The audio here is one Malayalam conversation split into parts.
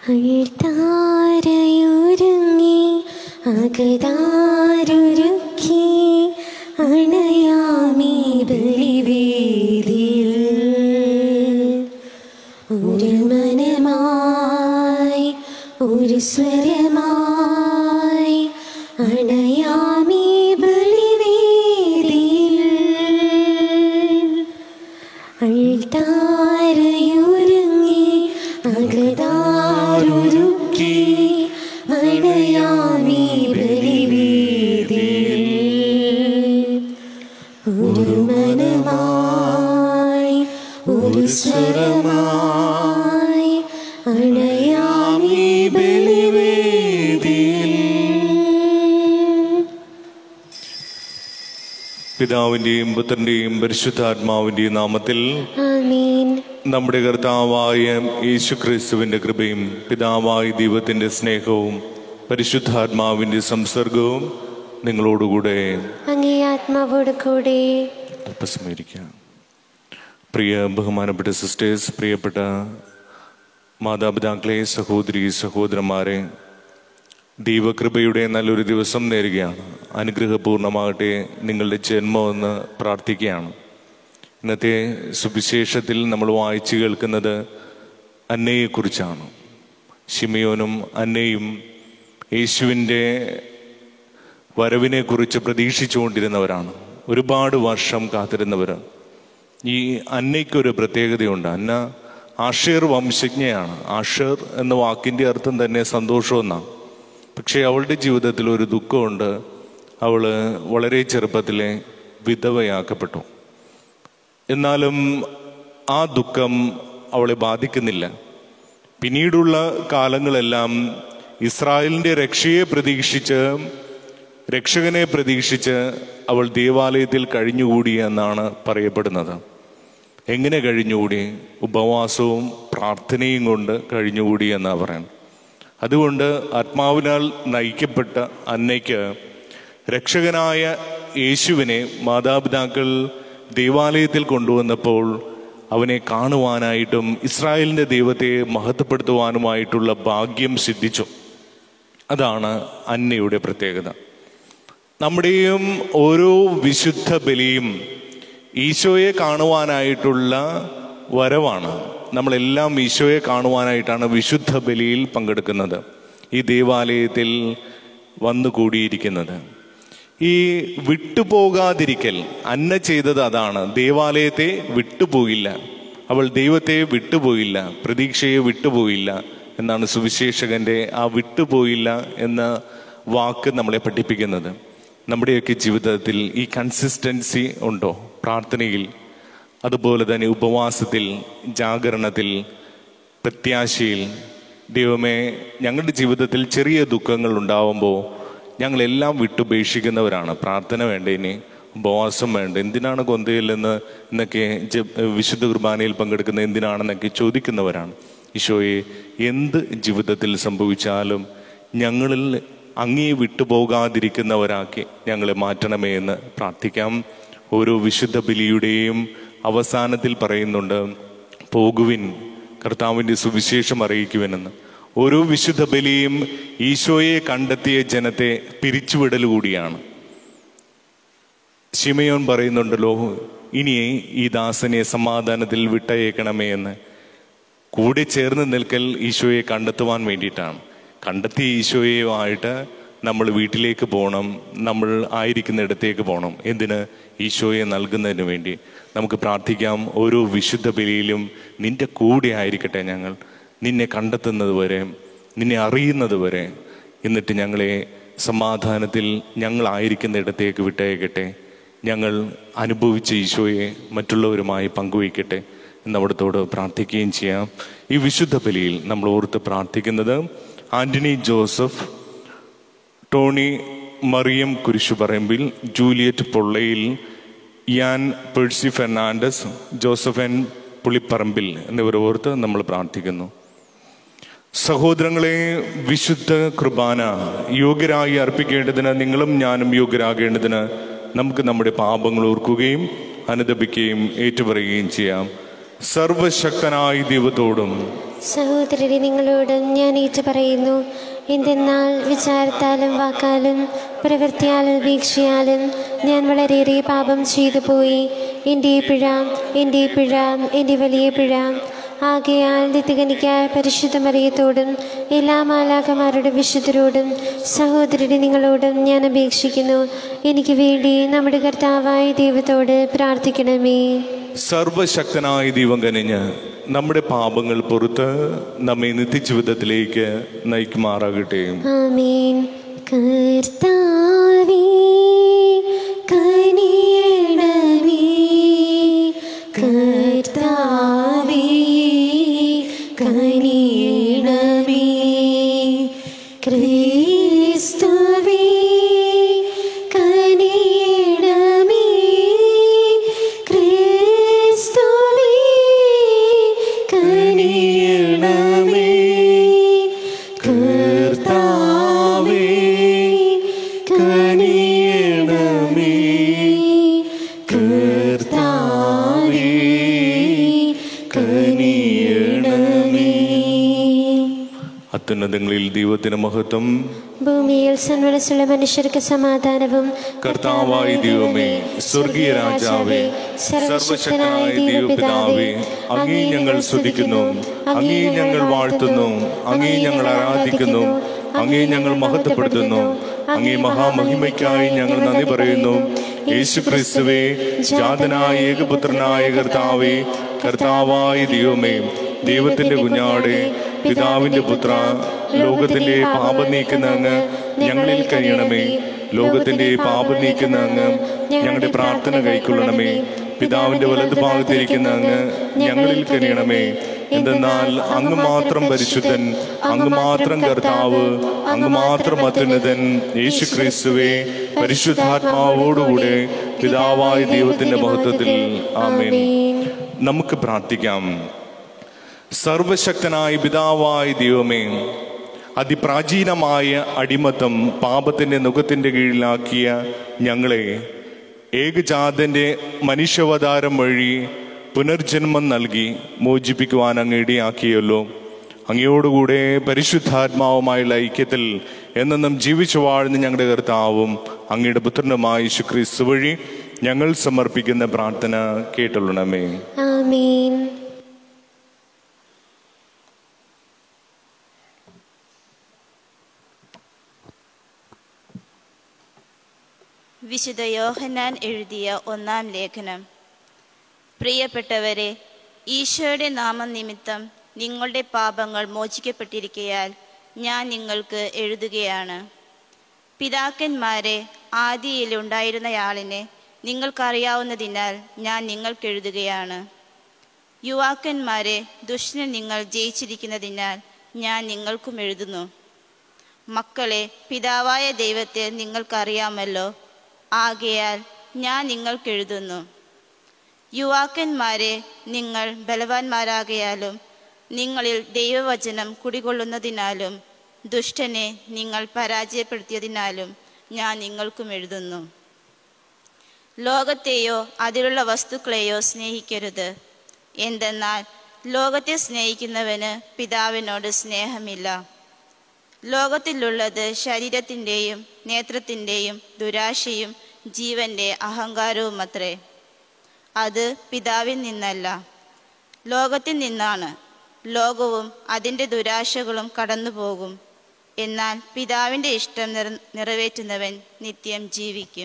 അൾത്താരയൊരുങ്ങി അകതാരൊരുക്കി അണയാമീ ബലിവേദിയിൽ ഒരു മനമായി ഒരു സ്വരമായി അണയാമീ ബലിവേദിയിൽ അൾത്താരയൊരുങ്ങി അകതാരൊരുക്കി അണയാമീ ബലിവേദിയിൽ ഒരു മനമായി ഒരു സ്വരമായി അണയാമീ ബലിവേദിയിൽ പിതാവിന്റെയും പുത്രന്റെയും പരിശുദ്ധാത്മാവിന്റെയും നാമത്തിൽ ആമീൻ നമ്മുടെ കർത്താവായ യേശു ക്രിസ്തുവിന്റെ കൃപയും പിതാവായ ദൈവത്തിന്റെ സ്നേഹവും പരിശുദ്ധാത്മാവിന്റെ സംസർഗവും നിങ്ങളോടുകൂടെ അങ്ങേ ആത്മാവോട് കൂടെ അല്പസമയിരിക്കാം പ്രിയ ബഹുമാനപ്പെട്ട സിസ്റ്റേഴ്സ് പ്രിയപ്പെട്ട മാതാപിതാക്കളെ സഹോദരി സഹോദരന്മാരെ ദൈവകൃപയുടെ നല്ലൊരു ദിവസം നേരുകയാണ് അനുഗ്രഹപൂർണ്ണമാകട്ടെ നിങ്ങളുടെ ജന്മമെന്ന് പ്രാർത്ഥിക്കുകയാണ് ഇന്നത്തെ സുവിശേഷത്തിൽ നമ്മൾ വായിച്ചു കേൾക്കുന്നത് അന്നയെക്കുറിച്ചാണ് ഷിമിയോനും അന്നയും യേശുവിൻ്റെ വരവിനെക്കുറിച്ച് പ്രതീക്ഷിച്ചുകൊണ്ടിരുന്നവരാണ് ഒരുപാട് വർഷം കാത്തിരുന്നവർ ഈ അന്നയ്ക്കൊരു പ്രത്യേകതയുണ്ട് അന്ന ആഷേർ വംശജ്ഞയാണ് ആഷേർ എന്ന വാക്കിൻ്റെ അർത്ഥം തന്നെ സന്തോഷമെന്നാണ് പക്ഷേ അവളുടെ ജീവിതത്തിൽ ഒരു ദുഃഖമുണ്ട് അവൾ വളരെ ചെറുപ്പത്തിലെ വിധവയാക്കപ്പെട്ടു എന്നാലും ആ ദുഃഖം അവളെ ബാധിക്കുന്നില്ല പിന്നീടുള്ള കാലങ്ങളെല്ലാം ഇസ്രായേലിൻ്റെ രക്ഷയെ പ്രതീക്ഷിച്ച് രക്ഷകനെ പ്രതീക്ഷിച്ച് അവൾ ദേവാലയത്തിൽ കഴിഞ്ഞുകൂടി എന്നാണ് പറയപ്പെടുന്നത് എങ്ങനെ കഴിഞ്ഞുകൂടി ഉപവാസവും പ്രാർത്ഥനയും കൊണ്ട് കഴിഞ്ഞുകൂടി എന്നാണ് പറയുന്നത് അതുകൊണ്ട് ആത്മാവിനാൽ നയിക്കപ്പെട്ട അന്നയ്ക്ക് രക്ഷകനായ യേശുവിനെ മാതാപിതാക്കൾ ദേവാലയത്തിൽ കൊണ്ടുവന്നപ്പോൾ അവനെ കാണുവാനായിട്ടും ഇസ്രായേലിൻ്റെ ദൈവത്തെ മഹത്വപ്പെടുത്തുവാനുമായിട്ടുള്ള ഭാഗ്യം സിദ്ധിച്ചു അതാണ് അന്നയുടെ പ്രത്യേകത നമ്മുടെയും ഓരോ വിശുദ്ധ ബലിയും ഈശോയെ കാണുവാനായിട്ടുള്ള വരവാണ് നമ്മളെല്ലാം ഈശോയെ കാണുവാനായിട്ടാണ് വിശുദ്ധ ബലിയിൽ പങ്കെടുക്കുന്നത് ഈ ദേവാലയത്തിൽ വന്നു കൂടിയിരിക്കുന്നത് ഈ വിട്ടുപോകാതിരിക്കൽ അന്ന ചെയ്തത് അതാണ് ദേവാലയത്തെ വിട്ടുപോയില്ല അവൾ ദൈവത്തെ വിട്ടുപോയില്ല പ്രതീക്ഷയെ വിട്ടുപോയില്ല എന്നാണ് സുവിശേഷകന്റെ ആ വിട്ടുപോയില്ല എന്ന വാക്ക് നമ്മളെ പഠിപ്പിക്കുന്നത് നമ്മുടെയൊക്കെ ജീവിതത്തിൽ ഈ കൺസിസ്റ്റൻസി ഉണ്ടോ പ്രാർത്ഥനയിൽ അതുപോലെ തന്നെ ഉപവാസത്തിൽ ജാഗരണത്തിൽ പ്രത്യാശയിൽ ദൈവമേ ഞങ്ങളുടെ ജീവിതത്തിൽ ചെറിയ ദുഃഖങ്ങൾ ഉണ്ടാവുമ്പോൾ ഞങ്ങളെല്ലാം വിട്ടുപേക്ഷിക്കുന്നവരാണ് പ്രാർത്ഥന വേണ്ട ഇനി ഉപവാസം വേണ്ട എന്തിനാണ് കൊന്തയില്ലെന്ന് എന്നൊക്കെ ജ- വിശുദ്ധ കുർബാനയിൽ പങ്കെടുക്കുന്ന എന്തിനാണെന്നൊക്കെ ചോദിക്കുന്നവരാണ് ഈശോയെ എന്ത് ജീവിതത്തിൽ സംഭവിച്ചാലും ഞങ്ങളിൽ അങ്ങേ വിട്ടുപോകാതിരിക്കുന്നവരാക്കി ഞങ്ങളെ മാറ്റണമേ എന്ന് പ്രാർത്ഥിക്കാം ഓരോ വിശുദ്ധ ബലിയുടെയും അവസാനത്തിൽ പറയുന്നുണ്ട് പോകുവിൻ കർത്താവിൻ്റെ സുവിശേഷം അറിയിക്കുവനെന്ന് ഓരോ വിശുദ്ധ ബലിയും ഈശോയെ കണ്ടെത്തിയ ജനത്തെ പിരിച്ചുവിടൽ കൂടിയാണ് ശിമയോൻ പറയുന്നുണ്ടല്ലോ ഇനി ഈ ദാസനെ സമാധാനത്തിൽ വിട്ടയക്കണമേ എന്ന് കൂടെ ചേർന്ന് നിൽക്കൽ ഈശോയെ കണ്ടെത്തുവാൻ വേണ്ടിയിട്ടാണ് കണ്ടെത്തിയ ഈശോയുമായിട്ട് നമ്മൾ വീട്ടിലേക്ക് പോകണം നമ്മൾ ആയിരിക്കുന്ന ഇടത്തേക്ക് പോകണം എന്തിന് ഈശോയെ നൽകുന്നതിന് വേണ്ടി നമുക്ക് പ്രാർത്ഥിക്കാം ഓരോ വിശുദ്ധ ബലിയിലും നിന്റെ കൂടെ ആയിരിക്കട്ടെ ഞങ്ങൾ നിന്നെ കണ്ടെത്തുന്നത് വരെ നിന്നെ അറിയുന്നത് വരെ എന്നിട്ട് ഞങ്ങളെ സമാധാനത്തിൽ ഞങ്ങളായിരിക്കുന്ന ഇടത്തേക്ക് വിട്ടയക്കട്ടെ ഞങ്ങൾ അനുഭവിച്ച ഈശോയെ മറ്റുള്ളവരുമായി പങ്കുവയ്ക്കട്ടെ എന്ന് അവിടത്തോട് പ്രാർത്ഥിക്കുകയും ചെയ്യാം ഈ വിശുദ്ധ ബലിയിൽ നമ്മൾ ഓർത്ത് പ്രാർത്ഥിക്കുന്നത് Antony Joseph Tony Mariam Kurishuparambil Juliet Pollayil Ian Percy Fernandes Joseph N Pulipparambil എന്നിവർ ഓർത്ത് നമ്മൾ പ്രാർത്ഥിക്കുന്നു സഹോദരങ്ങളെ വിശുദ്ധ കുർബാന യോഗ്യരായി അർപ്പിക്കേണ്ടതിന് നിങ്ങളും ഞാനും യോഗ്യരാകേണ്ടതിന് നമുക്ക് നമ്മുടെ പാപങ്ങൾ ഓർക്കുകയും അനുദപിക്കുകയും ഏറ്റുപറയുകയും ചെയ്യാം സർവശക്തനായ ദൈവത്തോടും സഹോദരരെ നിങ്ങളോടും ഞാൻ ഏറ്റു പറയുന്നു എന്തെന്നാൽ വിചാരത്താലും വാക്കാലും പ്രവൃത്തിയാലും വീക്ഷയാലും ഞാൻ വളരെയേറെ പാപം ചെയ്തു പോയി എൻ്റെ പിഴ എൻ്റെ പിഴ എൻ്റെ വലിയ പിഴ ആകയാൽ നിത്യകനിക്കായ പരിശുദ്ധ മറിയത്തോടും എല്ലാ മാലാകമാരുടെ വിശുദ്ധരോടും സഹോദരരെ നിങ്ങളോടും ഞാൻ അപേക്ഷിക്കുന്നു എനിക്ക് വേണ്ടി നമ്മുടെ കർത്താവായ ദൈവത്തോട് പ്രാർത്ഥിക്കണമേ സർവശക്തനായ ദൈവം കനിഞ്ഞ് നമ്മുടെ പാപങ്ങൾ പുറത്ത് നമ്മെ നിത്യജീവിതത്തിലേക്ക് നയിക്കുമാറാകട്ടെ ആമേൻ കർത്താവേ കനിയണമേ കർത്താവേ കനിയണമേ ക്രിസ്തുവേ കനിയണമേ ക്രിസ്തുവേ കനിയണമേ കർത്താവേ കനിയണമേ കർത്താവേ കനിയണമേ അത്യുന്നതങ്ങളിൽ ദൈവത്തിന് മഹത്വം ഭൂമിയിൽ സന്മനസ്സുള്ള മനുഷ്യർക്ക് സമാധാനവും കർത്താവായ ദൈവമേ സ്വർഗീയ രാജാവേ സർവശക്തനായ ദൈവപിതാവേ അങ്ങേ ഞങ്ങൾ സ്തുതിക്കുന്നു അങ്ങേ ഞങ്ങൾ വാഴ്ത്തുന്നു അങ്ങേ ഞങ്ങൾ ആരാധിക്കുന്നു അങ്ങേ ഞങ്ങൾ മഹത്വപ്പെടുത്തുന്നു അങ്ങേ മഹാമഹിമയ്ക്കായി ഞങ്ങൾ നന്ദി പറയുന്നു യേശു ക്രിസ്തുവേ ജാതനായ ഏകപുത്രനായ കർത്താവേ കർത്താവായ ദൈവമേ ദൈവത്തിന്റെ കുഞ്ഞാടെ പിതാവിന്റെ പുത്ര ലോകത്തിന്റെ പാപം നീക്കുന്ന അങ്ങ് ഞങ്ങളിൽ കഴിയണമേ ലോകത്തിന്റെ പാപം നീക്കുന്ന അങ്ങ് ഞങ്ങളുടെ പ്രാർത്ഥന കൈക്കൊള്ളണമേ പിതാവിന്റെ വലതു ഭാഗത്തിരിക്കുന്ന അങ്ങ് ഞങ്ങളിൽ കനിയണമേ എന്തെന്നാൽ അങ്ങ് മാത്രം പരിശുദ്ധൻ അങ്ങ് മാത്രം കർത്താവ് അങ്ങ് മാത്രം അത്യുന്നതൻ യേശു ക്രിസ്തുവേ പരിശുദ്ധാത്മാവോടുകൂടെ പിതാവായ ദൈവത്തിന്റെ മഹത്വത്തിൽ ആമേൻ നമുക്ക് പ്രാർത്ഥിക്കാം സർവശക്തനായ പിതാവായ ദൈവമേ അതിപ്രാചീനമായ അടിമത്തം പാപത്തിന്റെ നുഖത്തിന്റെ കീഴിലാക്കിയ ഞങ്ങളെ ഏകജാതന്റെ മനുഷ്യാവതാരം വഴി പുനർജന്മം നൽകി മോചിപ്പിക്കുവാൻ അങ്ങ് ഇടയാക്കിയല്ലോ അങ്ങയോടുകൂടെ പരിശുദ്ധാത്മാവുമായുള്ള ഐക്യത്തിൽ എന്നെന്നും ജീവിച്ചു വാഴുന്ന ഞങ്ങളുടെ കർത്താവും അങ്ങയുടെ പുത്രനുമായ യേശു ക്രിസ്തു വഴി ഞങ്ങൾ സമർപ്പിക്കുന്ന പ്രാർത്ഥന കേട്ടുള്ളണമേ ആമേൻ വിശുദ്ധ യോഹന്നാൻ എഴുതിയ ഒന്നാം ലേഖനം പ്രിയപ്പെട്ടവരെ ഈശോയുടെ നാമം നിമിത്തം നിങ്ങളുടെ പാപങ്ങൾ മോചിക്കപ്പെട്ടിരിക്കയാൽ ഞാൻ നിങ്ങൾക്ക് എഴുതുകയാണ് പിതാക്കന്മാരെ ആദിയിൽ ഉണ്ടായിരുന്നയാളിനെ നിങ്ങൾക്കറിയാവുന്നതിനാൽ ഞാൻ നിങ്ങൾക്ക് എഴുതുകയാണ് യുവാക്കന്മാരെ ദുഷ്ടനെ നിങ്ങൾ ജയിച്ചിരിക്കുന്നതിനാൽ ഞാൻ നിങ്ങൾക്കും എഴുതുന്നു മക്കളെ പിതാവായ ദൈവത്തെ നിങ്ങൾക്കറിയാമല്ലോ ആകയാൽ ഞാൻ നിങ്ങൾക്ക് എഴുതുന്നു യുവാക്കന്മാരെ നിങ്ങൾ ബലവാന്മാരാകയാലും നിങ്ങളിൽ ദൈവവചനം കുടികൊള്ളുന്നതിനാലും ദുഷ്ടനെ നിങ്ങൾ പരാജയപ്പെടുത്തിയതിനാലും ഞാൻ നിങ്ങൾക്കും എഴുതുന്നു ലോകത്തെയോ അതിലുള്ള വസ്തുക്കളെയോ സ്നേഹിക്കരുത് എന്തെന്നാൽ ലോകത്തെ സ്നേഹിക്കുന്നവന് പിതാവിനോട് സ്നേഹമില്ല ലോകത്തിലുള്ളത് ശരീരത്തിൻ്റെയും നേത്രത്തിൻ്റെയും ദുരാശയും ജീവന്റെ അഹങ്കാരവും അത്രേ അത് പിതാവിൽ നിന്നല്ല ലോകത്തിൽ നിന്നാണ് ലോകവും അതിൻ്റെ ദുരാശകളും കടന്നുപോകും എന്നാൽ പിതാവിൻ്റെ ഇഷ്ടം നിറ നിറവേറ്റുന്നവൻ നിത്യം ജീവിക്കും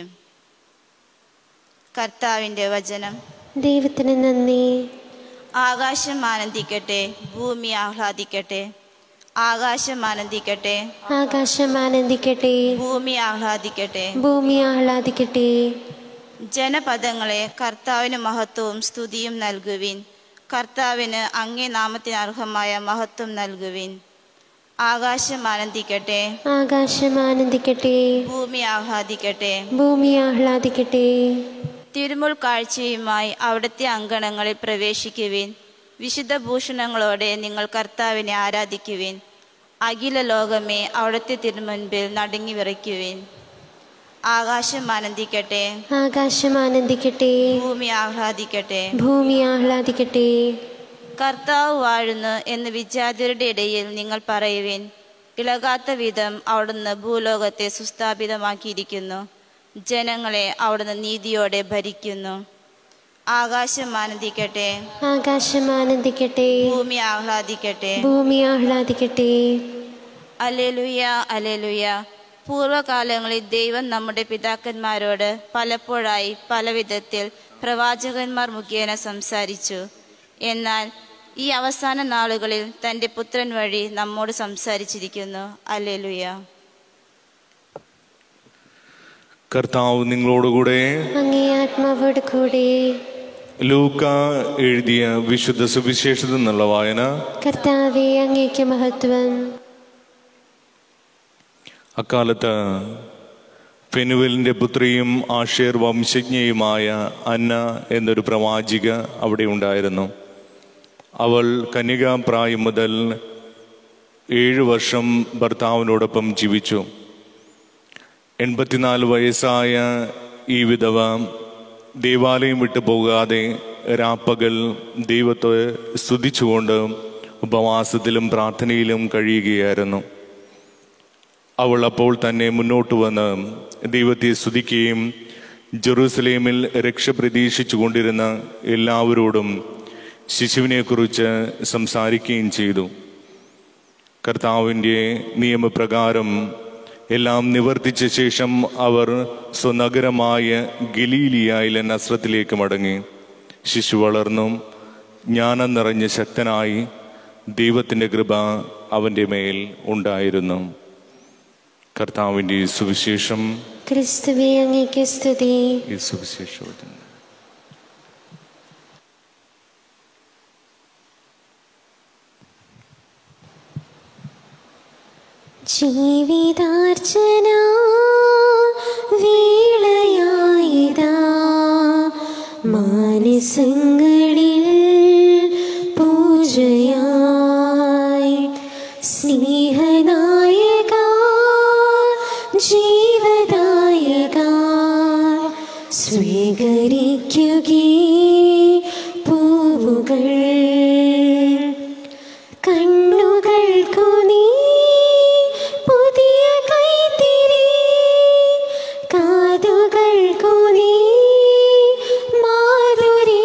കർത്താവിൻ്റെ വചനം ദൈവത്തിന് നന്ദി ആകാശം ആനന്ദിക്കട്ടെ ഭൂമി ആഹ്ലാദിക്കട്ടെ ആകാശം ആനന്ദിക്കട്ടെ ആകാശം ആനന്ദിക്കട്ടെ ഭൂമി ആഹ്ലാദിക്കട്ടെ ഭൂമി ആഹ്ലാദിക്കട്ടെ ജനപദങ്ങളെ കർത്താവിന് മഹത്വവും സ്തുതിയും നൽകുവിൻ കർത്താവിന് അങ്ങേ നാമത്തിന് അർഹമായ മഹത്വം നൽകുവിൻ ആകാശം ആനന്ദിക്കട്ടെ ആകാശം ആനന്ദിക്കട്ടെ ഭൂമി ആഹ്ലാദിക്കട്ടെ ഭൂമി ആഹ്ലാദിക്കട്ടെ തിരുമുൾ കാഴ്ചയുമായി അവിടുത്തെ അങ്കണങ്ങളിൽ പ്രവേശിക്കുവിൻ വിശുദ്ധ ഭൂഷണങ്ങളോടെ നിങ്ങൾ കർത്താവിനെ ആരാധിക്കുവിൻ അഖില ലോകമേ അവിടുത്തെ തിരുമുൻപിൽ നടുങ്ങി വിറയ്ക്കുവിൻ ആകാശം ആനന്ദിക്കട്ടെ ആകാശം ആനന്ദിക്കട്ടെ ഭൂമി ആഹ്ലാദിക്കട്ടെ ഭൂമി ആഹ്ലാദിക്കട്ടെ കർത്താവ് വാഴുന്നു എന്ന് വിജാതിയുടെ ഇടയിൽ നിങ്ങൾ പറയുവിൻ ഇളകാത്ത വിധം അവിടുന്ന് ഭൂലോകത്തെ സുസ്ഥാപിതമാക്കിയിരിക്കുന്നു ജനങ്ങളെ അവിടുന്ന് നീതിയോടെ ഭരിക്കുന്നു ആകാശം ആനന്ദിക്കട്ടെ ആകാശം ആനന്ദിക്കട്ടെ ഭൂമി ആഹ്ലാദിക്കട്ടെ ഭൂമി ആഹ്ലാദിക്കട്ടെ അലേലുയ അലേലുയ പൂർവകാലങ്ങളിൽ ദൈവം നമ്മുടെ പിതാക്കന്മാരോട് പലപ്പോഴായി പല വിധത്തിൽ പ്രവാചകന്മാർ മുഖേന സംസാരിച്ചു എന്നാൽ ഈ അവസാന നാളുകളിൽ തൻ്റെ പുത്രൻ വഴി നമ്മോട് സംസാരിച്ചിരിക്കുന്നു അലേലുയ കർത്താവ് നിങ്ങളോടുകൂടെ അങ്ങേ ആത്മാവോട് കൂടെ ലൂക്ക എഴുതിയ വിശുദ്ധ സുവിശേഷത്തിൽ നിന്നുള്ള വായന കർത്താവെ അങ്ങേക്ക് മഹത്വം അക്കാലത്ത് ഫെനുവലിന്റെ പുത്രിയും ആഷേർ വംശജ്ഞയുമായ അന്ന എന്നൊരു പ്രവാചിക അവിടെ ഉണ്ടായിരുന്നു അവൾ കന്യകാപ്രായം മുതൽ ഏഴു വർഷം ഭർത്താവിനോടൊപ്പം ജീവിച്ചു എൺപത്തിനാല് വയസ്സായ ഈ വിധവ ദേവാലയം വിട്ടു പോകാതെ രാപ്പകൽ ദൈവത്തെ സ്തുതിച്ചുകൊണ്ട് ഉപവാസത്തിലും പ്രാർത്ഥനയിലും കഴിയുകയായിരുന്നു അവൾ അപ്പോൾ തന്നെ മുന്നോട്ട് വന്ന് ദൈവത്തെ സ്തുതിക്കുകയും ജെറൂസലേമിൽ രക്ഷ പ്രതീക്ഷിച്ചു കൊണ്ടിരുന്ന എല്ലാവരോടും ശിശുവിനെക്കുറിച്ച് സംസാരിക്കുകയും ചെയ്തു കർത്താവിൻ്റെ നിയമപ്രകാരം എല്ലാം നിവർത്തിച്ച ശേഷം അവർ സ്വനഗരമായ ഗലീലിയായിലെ നസ്രത്തിലേക്ക് മടങ്ങി ശിശു വളർന്നു ജ്ഞാനം നിറഞ്ഞ ശക്തനായി ദൈവത്തിൻ്റെ കൃപ അവൻ്റെ മേൽ ഉണ്ടായിരുന്നു കർത്താവിൻ്റെ സുവിശേഷം ക്രിസ്തുവെ അങ്ങേക്ക് സ്തുതി ഈ സുവിശേഷത്തിൽ ജീവിതാർച്ചന വേളയായിതാ മാനസങ്ങളിൽ പൂജയായി സ്നേഹനായക ജീവദായക സ്വീകരിക്കുകേ പൂവുകൾ കണ്ണുകൾക്കു നീ പുതിയ കൈത്തിരി കാതുകൾക്കു നീ മാധുരി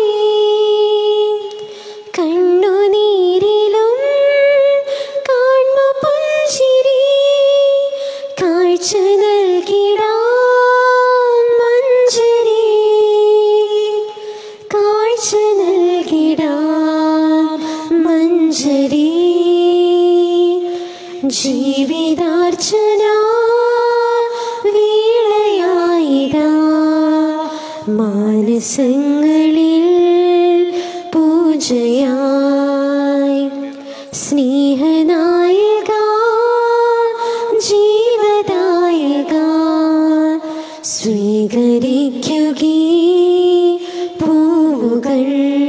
കണ്ണുനീരിലും കാൺമ പുഞ്ചിരി കാഴ്ച നൽകിടാം മഞ്ചരി കാഴ്ച നൽകിടാം മഞ്ചരി ജീവിതാർച്ചന വീളയായിതാ മാനസങ്ങളിൽ പൂജയായി സ്നേഹനായക ജീവദായക സ്വീകരിക്കുകേ പൂവുകൾ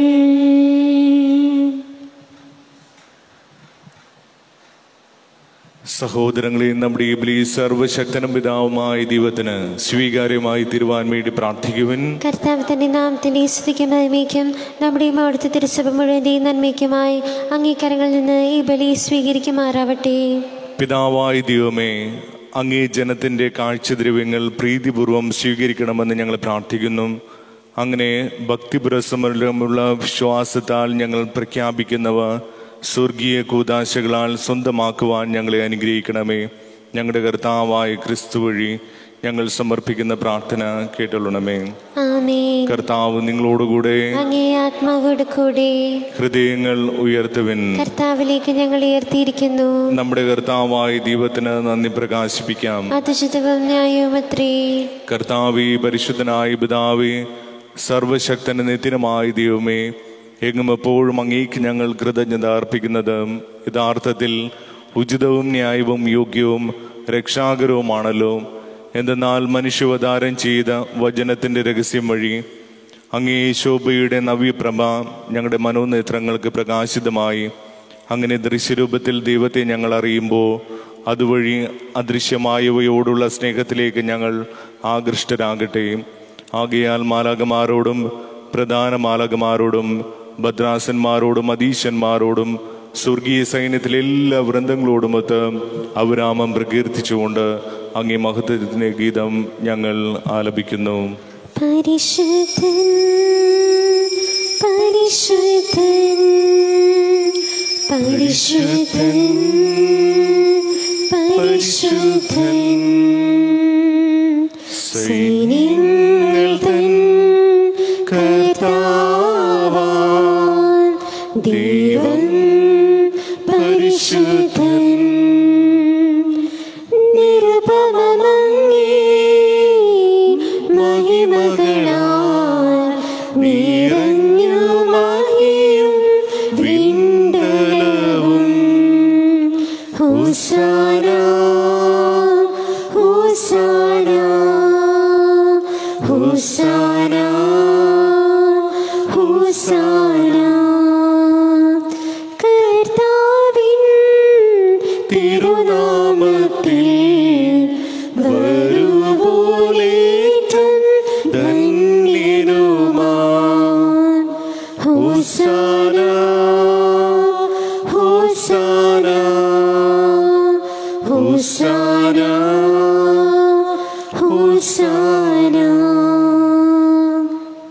സഹോദരങ്ങളെ നമ്മുടെ ഈ ബലി സർവശക്തനും പിതാവുമായ ദൈവത്തിന് സ്വീകാര്യമായി തിരുവാൻ വേണ്ടി പ്രാർത്ഥിക്കുവൻ കർത്താവ് തന്റെ നാമത്തിന്റെ സ്തുതിക്കും മഹിമയ്ക്കും നമ്മുടെയും അവിടുത്തെ തിരുസഭ മുഴുവൻ്റെയും നന്മയ്ക്കുമായി അംഗീകാരങ്ങളിൽ നിന്ന് ഈ ബലി സ്വീകരിക്കുമാറാവട്ടെ പിതാവായ ദൈവമേ അങ്ങേ ജനത്തിന്റെ കാഴ്ചദ്രവ്യങ്ങൾ പ്രീതിപൂർവം സ്വീകരിക്കണമെന്ന് ഞങ്ങൾ പ്രാർത്ഥിക്കുന്നു അങ്ങനെ ഭക്തിപുരസമരമുള്ള വിശ്വാസത്താൽ ഞങ്ങൾ പ്രഖ്യാപിക്കുന്നവ സ്വർഗീയ കൂതാശകളാൽ സ്വന്തമാക്കുവാൻ ഞങ്ങളെ അനുഗ്രഹിക്കണമേ ഞങ്ങളുടെ കർത്താവായ ക്രിസ്തു വഴി ഞങ്ങൾ സമർപ്പിക്കുന്ന പ്രാർത്ഥന കേട്ടുള്ളണമേ ആമേൻ കർത്താവ് നിങ്ങളോടുകൂടെ അങ്ങേ ആത്മാവോട് കൂടെ ഹൃദയങ്ങൾ ഉയർത്തുവിൻ കർത്താവിലേക്ക് ഞങ്ങൾ ഉയർത്തിയിരിക്കുന്നു നമ്മുടെ കർത്താവായ ദൈവത്തിന് നന്ദി പ്രകാശിപ്പിക്കാം അതുചിതവും ന്യായവുമത്രേ കർത്താവേ പരിശുദ്ധനായ പിതാവേ സർവശക്തന് നിത്യനമായ ദൈവമേ എങ്ങും എപ്പോഴും അങ്ങേക്ക് ഞങ്ങൾ കൃതജ്ഞത അർപ്പിക്കുന്നത് യഥാർത്ഥത്തിൽ ഉചിതവും ന്യായവും യോഗ്യവും രക്ഷാകരവുമാണല്ലോ എന്തെന്നാൽ മനുഷ്യാവതാരം ചെയ്ത വചനത്തിന്റെ രഹസ്യം വഴി അങ്ങേ ശോഭയുടെ നവ്യപ്രഭ ഞങ്ങളുടെ മനോനേത്രങ്ങൾക്ക് പ്രകാശിതമായി അങ്ങനെ ദൃശ്യരൂപത്തിൽ ദൈവത്തെ ഞങ്ങൾ അറിയുമ്പോൾ അതുവഴി അദൃശ്യമായവയോടുള്ള സ്നേഹത്തിലേക്ക് ഞങ്ങൾ ആകൃഷ്ടരാകട്ടെ ആകയാൽ മാലാകമാരോടും പ്രധാന മാലകമാരോടും ഭദ്രാസന്മാരോടും അതീശന്മാരോടും സ്വർഗീയ സൈന്യത്തിലെ എല്ലാ വൃന്ദങ്ങളോടുമൊത്ത് അവരാമം പ്രകീർത്തിച്ചുകൊണ്ട് അങ്ങേ മഹത്വത്തിന്റെ ഗീതം ഞങ്ങൾ ആലപിക്കുന്നു പരിശുദ്ധൻ പരിശുദ്ധൻ പരിശുദ്ധൻ പരിശുദ്ധൻ സൈന്യങ്ങൾ തൻ കർത്താവാൻ ദൈവൻ പരിശുദ്ധൻ നിരുപമങ്ങേ മഹിമകളാൽ നിറഞ്ഞു മഹിയും വിണ്ടലവും ഹോസാന ഹോസാന ഹോസാന ഹോസാന കർത്താവിൻ തിരുനാമത്തിൽ വരുപോലേറ്റം ധന്യനുമാൻ ഹോസാന ഹോസാന ഹോസാന ഹോസാന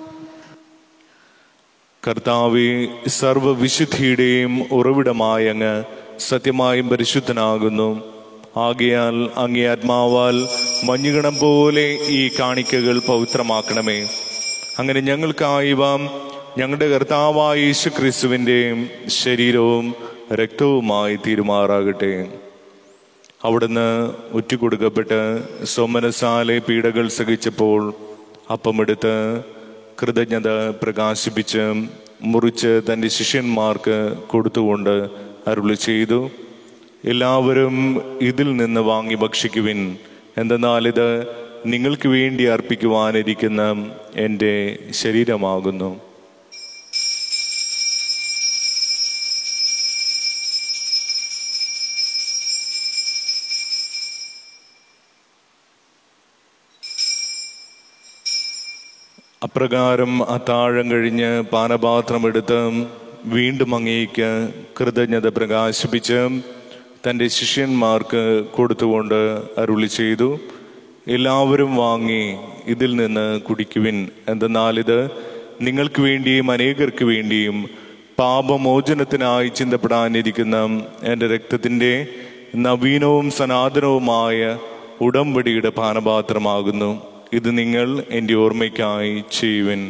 കർത്താവെ സർവവിശുദ്ധിയുടെയും ഉറവിടമായ അങ്ങ് സത്യമായും പരിശുദ്ധനാകുന്നു ആകയാൽ അങ്ങേ ആത്മാവാൽ മഞ്ഞുകണം പോലെ ഈ കാണിക്കകൾ പവിത്രമാക്കണമേ അങ്ങനെ ഞങ്ങൾക്കായിവ ഞങ്ങളുടെ കർത്താവായ യേശു ക്രിസ്തുവിൻ്റെ ശരീരവും രക്തവുമായി തീരുമാറാകട്ടെ അവിടുന്ന് ഒറ്റുകൊടുക്കപ്പെട്ട് സോമനസാലെ പീഡകൾ സഹിച്ചപ്പോൾ അപ്പമെടുത്ത് കൃതജ്ഞത പ്രകാശിപ്പിച്ച് മുറിച്ച് തൻ്റെ ശിഷ്യന്മാർക്ക് കൊടുത്തുകൊണ്ട് അരുളി ചെയ്തു എല്ലാവരും ഇതിൽ നിന്ന് വാങ്ങി ഭക്ഷിക്കുവിൻ എന്തെന്നാൽ ഇത് നിങ്ങൾക്ക് വേണ്ടി അർപ്പിക്കുവാനിരിക്കുന്ന എൻ്റെ ശരീരമാകുന്നു അപ്രകാരം അത്താഴം കഴിഞ്ഞ് പാനപാത്രമെടുത്ത് വീണ്ടും അങ്ങേക്ക് കൃതജ്ഞത പ്രകാശിപ്പിച്ച് തൻ്റെ ശിഷ്യന്മാർക്ക് കൊടുത്തുകൊണ്ട് അരുളി ചെയ്തു എല്ലാവരും വാങ്ങി ഇതിൽ നിന്ന് കുടിക്കുവിൻ എന്തെന്നാൽ ഇത് നിങ്ങൾക്ക് വേണ്ടിയും അനേകർക്ക് വേണ്ടിയും പാപമോചനത്തിനായി ചിന്തപ്പെടാനിരിക്കുന്ന എൻ്റെ രക്തത്തിൻ്റെ നവീനവും സനാതനവുമായ ഉടമ്പടിയുടെ പാനപാത്രമാകുന്നു ഇത് നിങ്ങൾ എൻ്റെ ഓർമ്മയ്ക്കായി ചെയ്യുവിൻ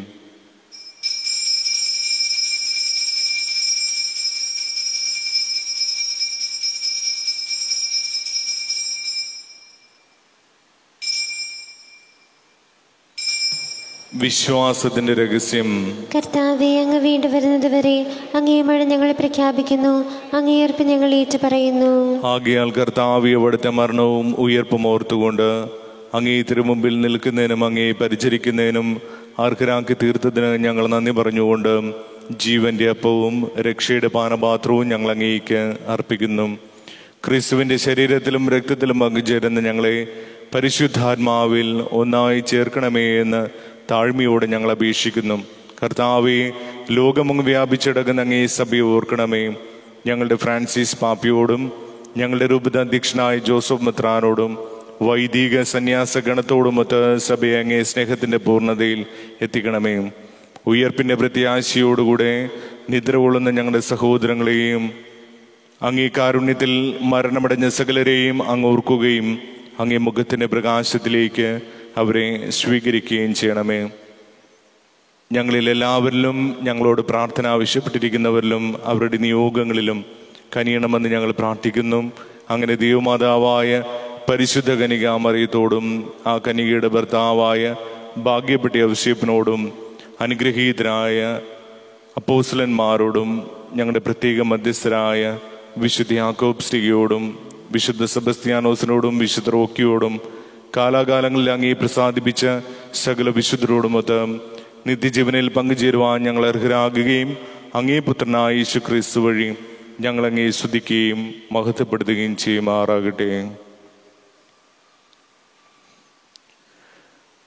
വിശ്വാസത്തിന്റെ രഹസ്യം കർത്താവെ അങ്ങ് വീണ്ടും വരുന്നത് വരെ അങ്ങേ മഴ ഞങ്ങൾ പ്രഖ്യാപിക്കുന്നു അങ്ങേയർപ്പ് ഞങ്ങൾ ഏറ്റു പറയുന്നു ആകയാൽ കർത്താവ് അവിടുത്തെ മരണവും ഉയർപ്പും ഓർത്തുകൊണ്ട് അങ്ങേ തിരുമുമ്പിൽ നിൽക്കുന്നതിനും അങ്ങേ പരിചരിക്കുന്നതിനും അർഹരാക്കി തീർത്തതിന് ഞങ്ങൾ നന്ദി പറഞ്ഞുകൊണ്ട് ജീവന്റെ അപ്പവും രക്ഷയുടെ പാനപാത്രവും ഞങ്ങൾ അങ്ങേക്ക് അർപ്പിക്കുന്നു ക്രിസ്തുവിന്റെ ശരീരത്തിലും രക്തത്തിലും പങ്കുചേരുന്ന ഞങ്ങളെ പരിശുദ്ധാത്മാവിൽ ഒന്നായി ചേർക്കണമേ എന്ന് താഴ്മയോടെ ഞങ്ങൾ അപേക്ഷിക്കുന്നു കർത്താവെ ലോകമങ്ങ് വ്യാപിച്ചിടക്കുന്ന അങ്ങേ സഭയെ ഓർക്കണമേ ഞങ്ങളുടെ ഫ്രാൻസിസ് പാപ്പിയോടും ഞങ്ങളുടെ രൂപത അധ്യക്ഷനായ ജോസഫ് മെത്രാനോടും വൈദിക സന്യാസ ഗണത്തോടുമൊത്ത് സഭയെ അങ്ങേ സ്നേഹത്തിന്റെ പൂർണ്ണതയിൽ എത്തിക്കണമേ ഉയർപ്പിന്റെ പ്രത്യാശയോടുകൂടെ നിദ്ര കൊള്ളുന്ന ഞങ്ങളുടെ സഹോദരങ്ങളെയും അങ്ങേ കാരുണ്യത്തിൽ മരണമടഞ്ഞ സകലരെയും അങ്ങ് ഓർക്കുകയും അങ്ങേ മുഖത്തിന്റെ പ്രകാശത്തിലേക്ക് അവരെ സ്വീകരിക്കുകയും ചെയ്യണമേ ഞങ്ങളിൽ എല്ലാവരിലും ഞങ്ങളോട് പ്രാർത്ഥന ആവശ്യപ്പെട്ടിരിക്കുന്നവരിലും അവരുടെ നിയോഗങ്ങളിലും കനിയണമെന്ന് ഞങ്ങൾ പ്രാർത്ഥിക്കുന്നു അങ്ങനെ ദൈവമാതാവായ പരിശുദ്ധ കനികാമറിയത്തോടും ആ കനികയുടെ ഭർത്താവായ ഭാഗ്യപ്പെട്ട ഔഷ്യപ്പിനോടും അനുഗ്രഹീതരായ അപ്പോസ്ലന്മാരോടും ഞങ്ങളുടെ പ്രത്യേക മധ്യസ്ഥരായ വിശുദ്ധ യാക്കോബ് സ്റ്റിഗയോടും വിശുദ്ധ സെബസ്ത്യാനോസിനോടും വിശുദ്ധ റോക്കിയോടും കാലാകാലങ്ങളിൽ അങ്ങേ പ്രസാദിപ്പിച്ച സകല വിശുദ്ധരോടുമൊത്ത് നിത്യജീവനിൽ പങ്കുചേരുവാൻ ഞങ്ങൾ അർഹരാകുകയും അങ്ങേ പുത്രനായ യേശു ക്രിസ്തു വഴി ഞങ്ങൾ അങ്ങേ സ്തുതിക്കുകയും മഹത്വപ്പെടുത്തുകയും ചെയ്യുമാറാകട്ടെ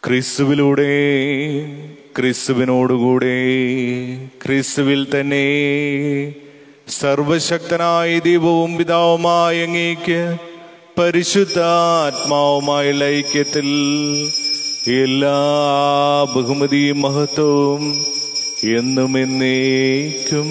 ക്രിസ്തുവിലൂടെ ക്രിസ്തുവിനോടുകൂടെ ക്രിസ്തുവിൽ തന്നെ സർവശക്തനായ ദൈവവും പിതാവുമായ അങ്ങേക്ക് പരിശുദ്ധാത്മാവുമായ ഐക്യത്തിൽ എല്ലാ ബഹുമതിയും മഹത്വവും എന്നും എന്നേക്കും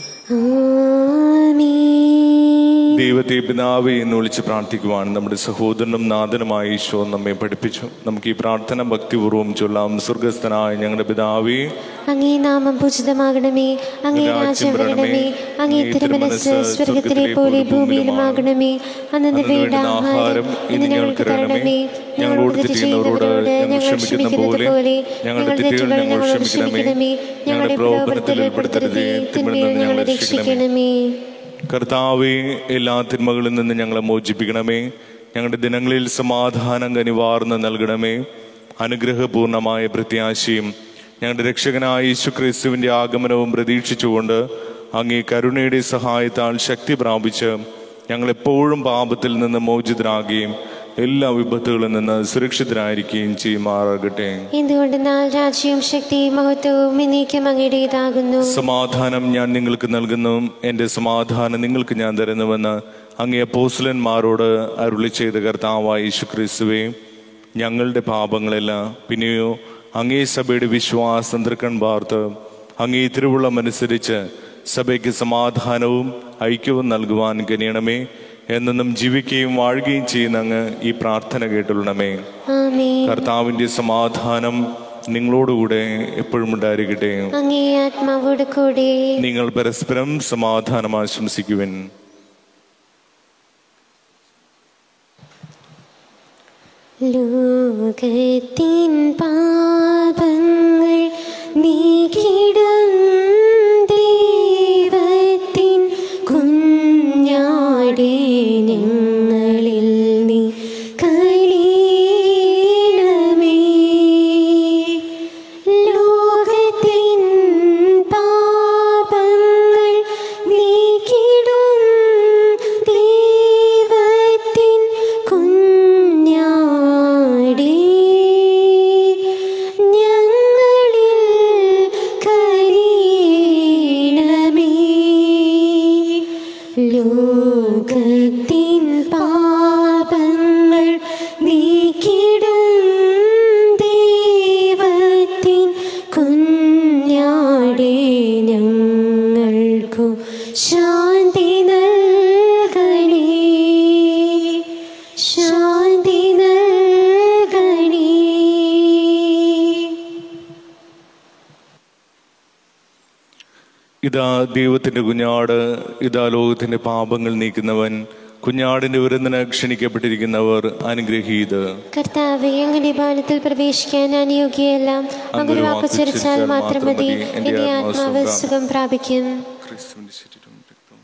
ആമേൻ ദൈവത്തെ പിതാവെ എന്ന് വിളിച്ച് പ്രാർത്ഥിക്കുവാൻ നമ്മുടെ സഹോദരനും നാഥനുമായ ഈശോ നമ്മെ പഠിപ്പിച്ചു നമുക്ക് ഈ പ്രാർത്ഥന ഭക്തിപൂർവ്വം ചൊല്ലാം സ്വർഗസ്ഥനായ ഞങ്ങളുടെ പിതാവേ അങ്ങേ നാമം പൂജിതമാകണമേ അങ്ങേ രാജ്യം വരണമേ അങ്ങേ തിരുമനസ് സ്വർഗത്തിലെ പോലെ ഭൂമിയിലുമാകണമേ അന്നു വേണ്ട ആഹാരം ഇന്ന് ഞങ്ങൾക്ക് തരണമേ ഞങ്ങളോട് തെറ്റ് ചെയ്യുന്നവരോട് ഞങ്ങൾ ക്ഷമിക്കുന്നത് പോലെ ഞങ്ങളുടെ തെറ്റുകൾ ഞങ്ങളോട് ക്ഷമിക്കണമേ ഞങ്ങളുടെ പ്രലോഭനത്തിൽ ഉൾപ്പെടുത്തരുതേ തിന്മയിൽ നിന്ന് ഞങ്ങളെ രക്ഷിക്കണമേ കർത്താവെ എല്ലാ തിന്മകളിൽ നിന്ന് ഞങ്ങളെ മോചിപ്പിക്കണമേ ഞങ്ങളുടെ ദിനങ്ങളിൽ സമാധാനം കനിവാർന്ന് നൽകണമേ അനുഗ്രഹപൂർണമായ പ്രത്യാശയും ഞങ്ങളുടെ രക്ഷകനായ യേശു ക്രിസ്തുവിന്റെ ആഗമനവും പ്രതീക്ഷിച്ചുകൊണ്ട് അങ്ങേ കരുണയുടെ സഹായത്താൽ ശക്തി പ്രാപിച്ച് ഞങ്ങളെപ്പോഴും പാപത്തിൽ നിന്ന് മോചിതരാകുകയും എല്ലാ വിപത്തുകളിൽ നിന്ന് സുരക്ഷിതരായിരിക്കുകയും ചെയ്യുമാറാകട്ടെ എന്തുകൊണ്ടെന്നാൽ രാജ്യവും ശക്തിയും മഹത്വവും എന്നേക്കും അങ്ങയുടേതാകുന്നു സമാധാനം ഞാൻ നിങ്ങൾക്ക് നൽകുന്നു എൻ്റെ സമാധാനം നിങ്ങൾക്ക് ഞാൻ തരുന്നുവെന്ന് അങ്ങേ അപ്പോസ്ലന്മാരോട് അരുളി ചെയ്ത കർത്താവായ യേശു ക്രിസ്തുവേ ഞങ്ങളുടെ പാപങ്ങളെല്ലാം പിന്നെയോ അങ്ങേ സഭയുടെ വിശ്വാസം തൃക്കൺ പാർത്ത് അങ്ങേ തിരുവുള്ളമനുസരിച്ച് സഭയ്ക്ക് സമാധാനവും ഐക്യവും നൽകുവാൻ കനിയണമേ എന്നെന്നും ജീവിക്കുകയും വാഴുകയും ചെയ്യുന്ന അങ്ങ് ഈ പ്രാർത്ഥന കേട്ടുള്ളണമേ ആമേൻ കർത്താവിൻ്റെ സമാധാനം നിങ്ങളോടുകൂടെ എപ്പോഴും ഉണ്ടായിരിക്കട്ടെ അങ്ങേ ആത്മാവോട് കൂടെ നിങ്ങൾ പരസ്പരം സമാധാനം ആശംസിക്കുവിൻ ലോകത്തിൻ പാപങ്ങൾ നീക്കിടും ദൈവത്തിൻ കുഞ്ഞാടേ ഞങ്ങളിൽ നീ കലീണമേ ലോകത്തിൻ പാപങ്ങൾ നീക്കിടും ദൈവത്തിൻ കുഞ്ഞാടേ ഞങ്ങളിൽ കലീണമേ ലോകത്തിൻ പാപങ്ങൾ നീക്കിടും ദൈവത്തിൻ കുഞ്ഞാടേ ഞങ്ങൾക്കു ശാന്തി നൽകണേ ശാന്തി നൽകണേ ഇതാ ദൈവത്തിന്റെ കുഞ്ഞാട് ഇതാ ലോകത്തിന്റെ പാപങ്ങൾ നീക്കുന്നവൻ കുഞ്ഞാടിന്റെ വിരുന്നിന് ക്ഷണിക്കപ്പെട്ടിരിക്കുന്നവർ അനുഗ്രഹീത് കർത്താവെ അങ്ങയുടെ ഭവനത്തിൽ പ്രവേശിക്കാൻ ഞാൻ യോഗ്യയല്ല അങ്ങൊരു വാക്ക് ചരിച്ചാൽ മാത്രം മതി എന്റെ ആത്മാവ് സുഖം പ്രാപിക്കും ക്രിസ്തുവിന്റെ ശരീരവും രക്തവും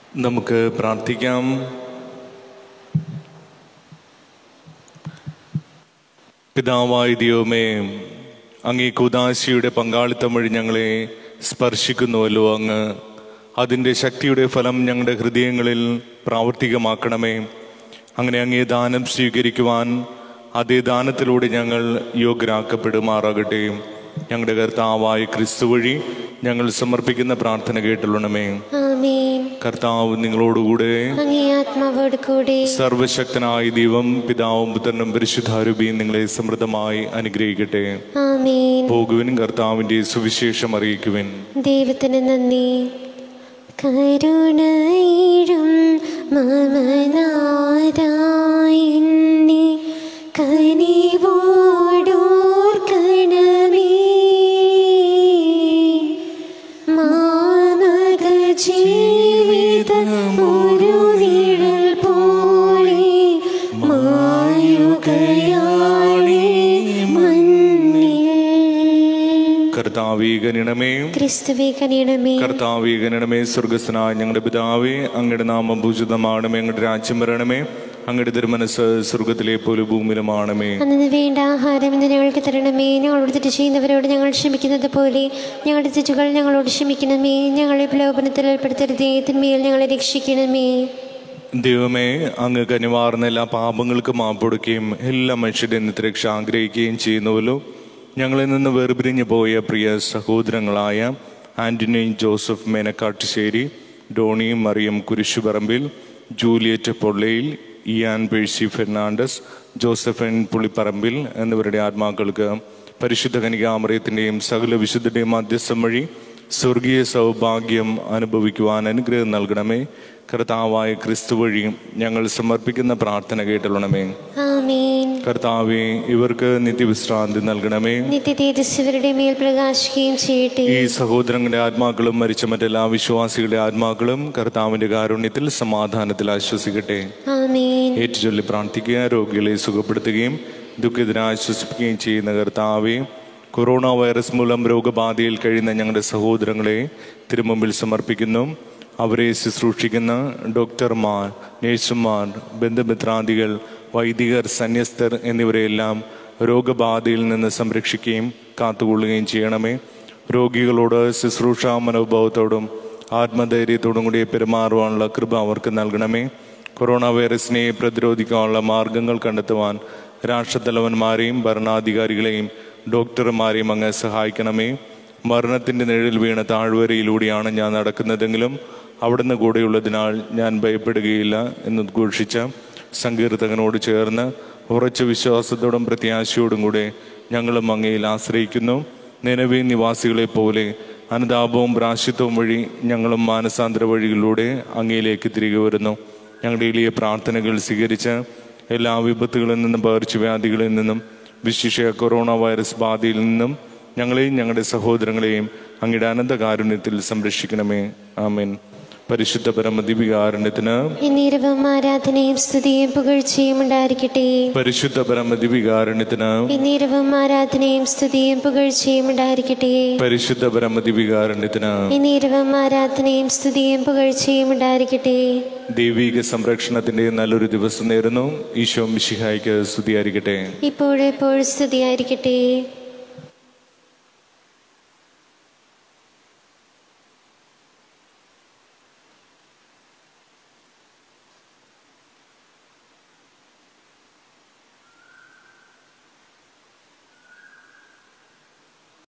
നമുക്ക് പ്രാർത്ഥിക്കാം പിതാവായ ദൈവമേ അങ്ങേ കുദാശിയുടെ പങ്കാളിത്തം വഴി ഞങ്ങളെ സ്പർശിക്കുന്നുവല്ലോ അങ്ങ് അതിൻ്റെ ശക്തിയുടെ ഫലം ഞങ്ങളുടെ ഹൃദയങ്ങളിൽ പ്രാവർത്തികമാക്കണമേ അങ്ങനെ അങ്ങേ ദാനം സ്വീകരിക്കുവാൻ അതേ ദാനത്തിലൂടെ ഞങ്ങൾ യോഗ്യരാക്കപ്പെടുമാറാകട്ടെ ഞങ്ങളുടെ കർത്താവായ ക്രിസ്തു വഴി ഞങ്ങൾ സമർപ്പിക്കുന്ന പ്രാർത്ഥന കേട്ടുള്ളണമേ ആമേൻ കർത്താവ് നിങ്ങളോടുകൂടെ അങ്ങേ ആത്മാവോട് കൂടെ സർവശക്തനായ ദൈവം പിതാവും പുത്രനും പരിശുദ്ധാരൂപിയും നിങ്ങളെ സമൃദ്ധമായി അനുഗ്രഹിക്കട്ടെ ആമേൻ പോകുവിൻ കർത്താവിന്റെ സുവിശേഷം അറിയിക്കുവിൻ ദൈവത്തിന് നന്ദി കരുണയിടും മമനാദായിന്നി കനിവോടോർക്കണമേ മാനക ജീവിതമൊരു നിഴൽ പോലെ മായുകയാളി മണ്ണിൽ കർത്താവേ ഗണിണമേ ക്രിസ്തുവേ കനിയണമേ കർത്താവേ ഗണിണമേ സ്വർഗസ്നായ ഞങ്ങളുടെ പിതാവേ അങ്ങയുടെ നാമം ഭൂഷിതമാണമേ അങ്ങയുടെ രാജ്യം വരണമേ അങ്ങയുടെ തിരുമനസ് സ്വർഗത്തിലെ പോലെ ഭൂമിയിലുമാണമേ അന്നു വേണ്ട ആഹാരം ഇന്ന് ഞങ്ങൾക്ക് തരണമേ ഞങ്ങളോട് തെറ്റ് ചെയ്യുന്നവരോട് ഞങ്ങൾ ക്ഷമിക്കുന്നത് പോലെ ഞങ്ങളുടെ തെറ്റുകൾ ഞങ്ങളോട് ക്ഷമിക്കണമേ ഞങ്ങളെ പ്രലോഭനത്തിൽ ഏർപ്പെടുത്തരുതേ തിന്മയിൽ ഞങ്ങളെ രക്ഷിക്കണമേ ദൈവമേ അങ്ങ് കനിവാർന്ന എല്ലാ പാപങ്ങൾക്കും മാപ്പൊടുക്കുകയും എല്ലാ മനുഷ്യരുടെ നിത്യരക്ഷ ആഗ്രഹിക്കുകയും ചെയ്യുന്നുവല്ലോ ഞങ്ങളിൽ നിന്ന് വേർപിരിഞ്ഞു പോയ പ്രിയ സഹോദരങ്ങളായ Antony Joseph Menakkattussery Donny Mariam Kurishuparambil Juliet Pollayil Ian Percy Fernandes Joseph N Pulipparambil എന്നിവരുടെ ആത്മാക്കൾക്ക് പരിശുദ്ധ കനികാമറിയത്തിൻ്റെയും സകല വിശുദ്ധരുടെയും മധ്യസ്ഥം വഴി സ്വർഗീയ സൗഭാഗ്യം അനുഭവിക്കുവാൻ അനുഗ്രഹം നൽകണമേ കർത്താവായ ക്രിസ്തു വഴി ഞങ്ങൾ സമർപ്പിക്കുന്ന പ്രാർത്ഥന കേട്ടണമേ ആമേൻ കർത്താവെ ഇവർക്ക് നിത്യവിശ്രാന്തി നൽകണമേ നിത്യ തേജസ്വരുടെ മേൽ പ്രകാശിക്കുകയും ചെയ്യട്ടെ ഈ സഹോദരങ്ങളുടെ ആത്മാക്കളും മരിച്ച മറ്റെല്ലാ വിശ്വാസികളുടെ ആത്മാക്കളും കർത്താവിന്റെ കാരുണ്യത്തിൽ സമാധാനത്തിൽ ആശ്വസിക്കട്ടെ ആമേൻ ഏറ്റുചൊല്ലി പ്രാർത്ഥിക്കുക രോഗികളെ സുഖപ്പെടുത്തുകയും ദുഃഖിതരെ ആശ്വസിപ്പിക്കുകയും ചെയ്യുന്ന കർത്താവെ കൊറോണ വൈറസ് മൂലം രോഗബാധയിൽ കഴിയുന്ന ഞങ്ങളുടെ സഹോദരങ്ങളെ തിരുമുമ്പിൽ സമർപ്പിക്കുന്നു അവരെ ശുശ്രൂഷിക്കുന്ന ഡോക്ടർമാർ നേഴ്സുമാർ ബന്ധുമിത്രാദികൾ വൈദികർ സന്യസ്തർ എന്നിവരെയെല്ലാം രോഗബാധയിൽ നിന്ന് സംരക്ഷിക്കുകയും കാത്തുകൊള്ളുകയും ചെയ്യണമേ രോഗികളോട് ശുശ്രൂഷാ മനോഭാവത്തോടും ആത്മധൈര്യത്തോടും കൂടി പെരുമാറുവാനുള്ള കൃപ അവർക്ക് നൽകണമേ കൊറോണ വൈറസിനെ പ്രതിരോധിക്കാനുള്ള മാർഗങ്ങൾ കണ്ടെത്തുവാൻ രാഷ്ട്രത്തലവന്മാരെയും ഭരണാധികാരികളെയും ഡോക്ടർമാരെയും അങ്ങ് സഹായിക്കണമേ മരണത്തിന്റെ നിഴൽ വീണ താഴ്വരയിലൂടെയാണ് ഞാൻ നടക്കുന്നതെങ്കിലും അവിടുന്ന് കൂടെയുള്ളതിനാൽ ഞാൻ ഭയപ്പെടുകയില്ല എന്ന് ഉദ്ഘോഷിച്ച സങ്കീർത്തകനോട് ചേർന്ന് ഉറച്ച വിശ്വാസത്തോടും പ്രത്യാശയോടും കൂടെ ഞങ്ങളും അങ്ങയിൽ ആശ്രയിക്കുന്നു നിലവേ നിവാസികളെ പോലെ അനുതാപവും പ്രാശ്യത്വവും വഴി ഞങ്ങളും മാനസാന്തര വഴികളിലൂടെ അങ്ങയിലേക്ക് തിരികെ വരുന്നു ഞങ്ങളുടെ എളിയ പ്രാർത്ഥനകൾ സ്വീകരിച്ച് എല്ലാ വിപത്തുകളിൽ നിന്നും പകർച്ചവ്യാധികളിൽ നിന്നും വിശിഷ്യ കൊറോണ വൈറസ് ബാധയിൽ നിന്നും ഞങ്ങളെയും ഞങ്ങളുടെ സഹോദരങ്ങളെയും അങ്ങയുടെ അനന്ത കാരുണ്യത്തിൽ സംരക്ഷിക്കണമേ ആമേൻ പരിശുദ്ധ പരമദിവികാരുണ്യത്തിന് എന്നീരവും ആരാധനയും സ്തുതിയും പുകഴ്ചയും ഉണ്ടായിരിക്കട്ടെ പരിശുദ്ധ പരമദിവികാരുണ്യത്തിന് എന്നീരവും ആരാധനയും സ്തുതിയും പുകഴ്ചയും ഉണ്ടായിരിക്കട്ടെ പരിശുദ്ധ പരമദിവികാരുണ്യത്തിന് എന്നീരവും ആരാധനയും സ്തുതിയും പുകഴ്ചയും ഉണ്ടായിരിക്കട്ടെ ദൈവിക സംരക്ഷണത്തിന്റെ നല്ലൊരു ദിവസം നേരുന്നു ഈശോ മിശിഹായ്ക്ക് സ്തുതിയായിരിക്കട്ടെ ഇപ്പോഴെപ്പോഴും സ്തുതിയായിരിക്കട്ടെ